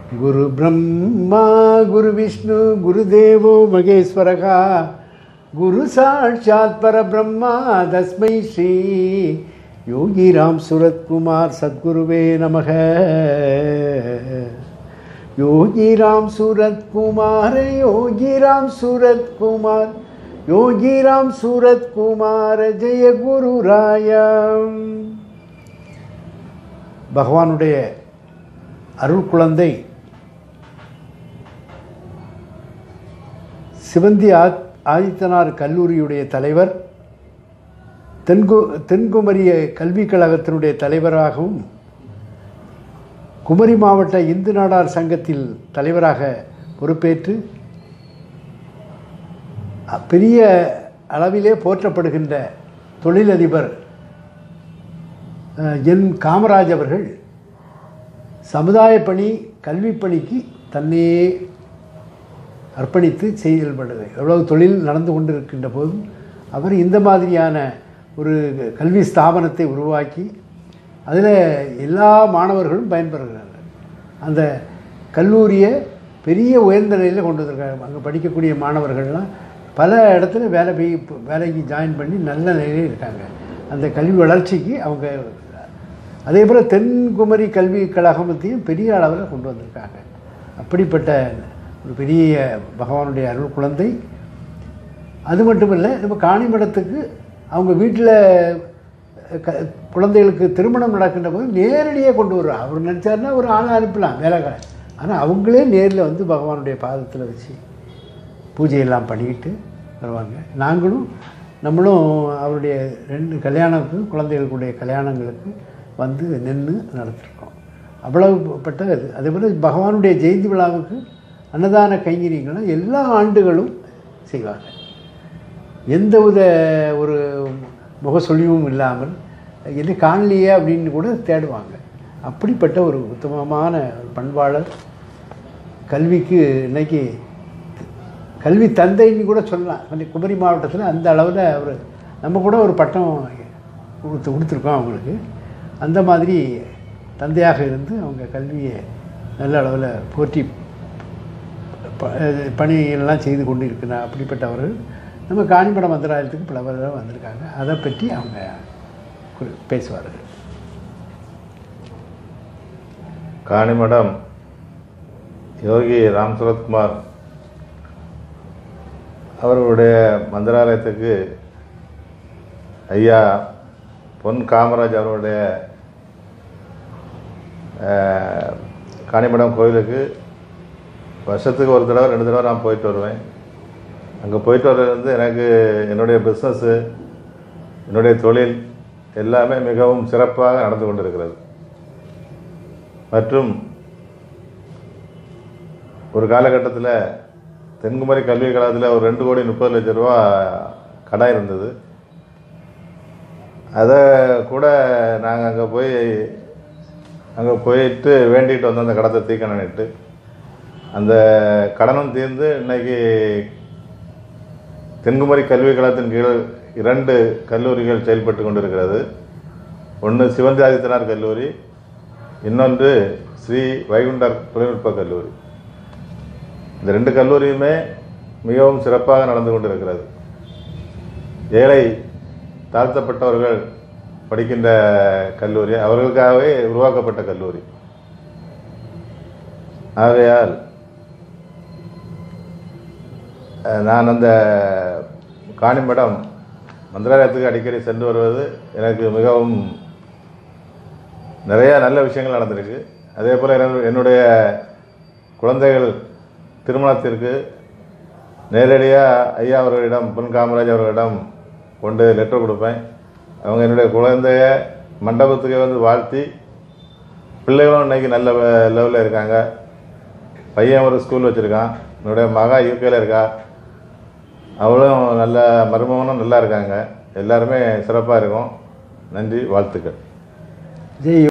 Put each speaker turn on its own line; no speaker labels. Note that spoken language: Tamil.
குரு பிரம்மா குரு விஷ்ணு குரு தேவோ மகேஸ்வரகா குரு சாட்சாத் பரபிரம்மா தஸ்மை ஸ்ரீ யோகிராம் சுரத்குமார் சத்குருவே நமக யோகிராம் சூரத்குமார யோகிராம் சூரத்குமார் யோகிராம் சூரத்குமார ஜெய குரு ராயம் பகவானுடைய அருள் குழந்தை சிவந்தி ஆ ஆதித்தனார் கல்லூரியுடைய தலைவர் தென்கு தென்குமரிய கல்விக் கழகத்தினுடைய தலைவராகவும் குமரி மாவட்ட இந்து நாடார் சங்கத்தில் தலைவராக பொறுப்பேற்று அ- பெரிய அளவிலே போற்றப்படுகின்ற தொழிலதிபர் அஹ், என் காமராஜ் அவர்கள் சமுதாய பணி கல்விப் பணிக்கு தன்னையே அர்ப்பணித்து செயல்படுது எவ்வளவு தொழில் நடந்து கொண்டிருக்கின்ற போதும் அவர் இந்த மாதிரியான ஒரு கல்வி ஸ்தாபனத்தை உருவாக்கி அதில் எல்லா மாணவர்களும் பயன்பெறுகிறார்கள் அந்த கல்லூரியை பெரிய உயர்ந்த நிலையில் கொண்டு வந்திருக்காங்க அங்கே படிக்கக்கூடிய மாணவர்கள்லாம் பல இடத்துல வேலை போய் வேலைக்கு ஜாயின் பண்ணி நல்ல நிலையில் இருக்காங்க அந்த கல்வி வளர்ச்சிக்கு அவங்க அதே போல் தென்குமரி கல்வி கழகத்தையும் பெரிய அளவில் கொண்டு வந்திருக்காங்க அப்படிப்பட்ட ஒரு பெரிய பகவானுடைய அருள் குழந்தை அது மட்டும் இல்லை நம்ம காணிமடத்துக்கு அவங்க வீட்டில் க குழந்தைகளுக்கு திருமணம் நடக்கின்ற போது நேரடியாக கொண்டு வருவார் அவர் நினச்சாருன்னா ஒரு ஆளை அனுப்பலாம் வேலைக்கார ஆனால் அவங்களே நேரில் வந்து பகவானுடைய பாதத்தில் வச்சு பூஜையெல்லாம் பண்ணிக்கிட்டு வருவாங்க நாங்களும் நம்மளும் அவருடைய ரெண்டு கல்யாணத்துக்கு குழந்தைகளுடைய கல்யாணங்களுக்கு வந்து நின்று நடத்திருக்கோம் அவ்வளவுப்பட்ட இது அதே போல் பகவானுடைய ஜெயந்தி விழாவுக்கு அன்னதான கைங்கரியங்களை எல்லா ஆண்டுகளும் செய்வாங்க எந்தவித ஒரு முகசொலிவும் இல்லாமல் என்ன காணலையே அப்படின்னு கூட தேடுவாங்க அப்படிப்பட்ட ஒரு உத்தமமான ஒரு பண்பாளர் கல்விக்கு இன்னைக்கு கல்வி தந்தைன்னு கூட சொல்லலாம் கொஞ்சம் குமரி மாவட்டத்தில் அந்த அளவில் அவர் நம்ம கூட ஒரு பட்டம் கொடுத்து கொடுத்துருக்கோம் அவங்களுக்கு அந்த மாதிரி தந்தையாக இருந்து அவங்க கல்வியை நல்ல அளவில் போற்றி ப- அஹ் பணியெல்லாம் செய்து கொண்டு இருக்கிறார் அப்படிப்பட்டவர்கள் நம்ம காணிமட மந்திராலயத்துக்கு பல பேர் வந்திருக்காங்க அதை பற்றி அவங்க குறி- பேசுவார்கள்
காணிமடம் யோகி ராம் சுரத்குமார் அவர்களுடைய மந்திராலயத்துக்கு ஐயா பொன் காமராஜ் அவருடைய அஹ், காணிமடம் கோயிலுக்கு வருஷத்துக்கு ஒரு தடவை ரெண்டு தடவை நான் போயிட்டு வருவேன் அங்கே போயிட்டு வர்றதுலேருந்து எனக்கு என்னுடைய பிஸ்னஸ்ஸு என்னுடைய தொழில் எல்லாமே மிகவும் சிறப்பாக நடந்து கொண்டிருக்கிறது மற்றும் ஒரு காலகட்டத்தில் தென்குமரி கல்வி கழகத்தில் ஒரு ரெண்டு கோடி முப்பது லட்சம் ரூபா கடன் இருந்தது அதை கூட நாங்கள் அங்கே போய் அங்கே போயிட்டு வேண்டிட்டு வந்தோம் அந்த கடத்தை தீக்கணிட்டு அந்த கடனும் தீர்ந்து இன்னைக்கு தென்குமரி கல்வி கழகத்தின் கீழ் இரண்டு கல்லூரிகள் செயல்பட்டு கொண்டிருக்கிறது ஒன்று சிவந்தி ஆதித்தனார் கல்லூரி இன்னொன்று ஸ்ரீ வைகுண்டர் தொழில்நுட்ப கல்லூரி இந்த ரெண்டு கல்லூரியுமே மிகவும் சிறப்பாக நடந்து கொண்டிருக்கிறது ஏழை தாழ்த்தப்பட்டவர்கள் படிக்கின்ற கல்லூரி அவர்களுக்காகவே உருவாக்கப்பட்ட கல்லூரி ஆகையால் அஹ், நான் அந்த காணிமடம் மந்திராலயத்துக்கு அடிக்கடி சென்று வருவது எனக்கு மிகவும் நிறைய நல்ல விஷயங்கள் நடந்திருக்கு அதே போல் என்னுடைய குழந்தைகள் திருமணத்திற்கு நேரடியாக ஐயா அவர்களிடம் பொன் காமராஜ் அவர்களிடம் கொண்டு லெட்டர் கொடுப்பேன் அவங்க என்னுடைய குழந்தைய மண்டபத்துக்கு வந்து வாழ்த்தி பிள்ளைகளும் இன்னைக்கு நல்ல லெவலில் இருக்காங்க பையன் ஒரு ஸ்கூல் வச்சுருக்கான் என்னுடைய மகா யூகேல இருக்கா அவளும் நல்ல மருமகனும் நல்லா இருக்காங்க எல்லாருமே சிறப்பாக இருக்கும் நன்றி வாழ்த்துக்கள்
ஜெய்